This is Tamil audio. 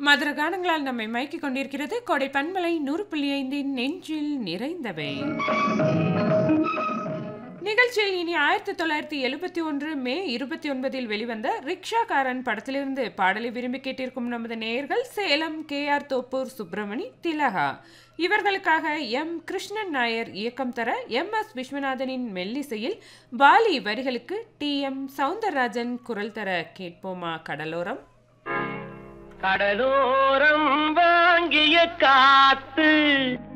மதுர கானங்களால் நம்மை மயக்கிக் கொண்டிருக்கிறது கொடை பண்பலை நூறு புள்ளி ஐந்தின் நெஞ்சில் நிறைந்தவை நிகழ்ச்சியில் இனி ஆயிரத்தி தொள்ளாயிரத்தி எழுபத்தி ஒன்று மே இருபத்தி ஒன்பதில் வெளிவந்த ரிக்ஷாக்காரன் படத்திலிருந்து பாடலை விரும்பி கேட்டிருக்கும் நமது நேயர்கள் சேலம் கே ஆர் தோப்பூர் சுப்பிரமணி திலகா இவர்களுக்காக எம் கிருஷ்ணன் நாயர் இயக்கம் தர எம் எஸ் விஸ்வநாதனின் மெல்லிசையில் பாலி வரிகளுக்கு டி எம் சவுந்தரராஜன் குரல் தர கேட்போமா கடலோரம் கடலோரம் வாங்கிய காத்து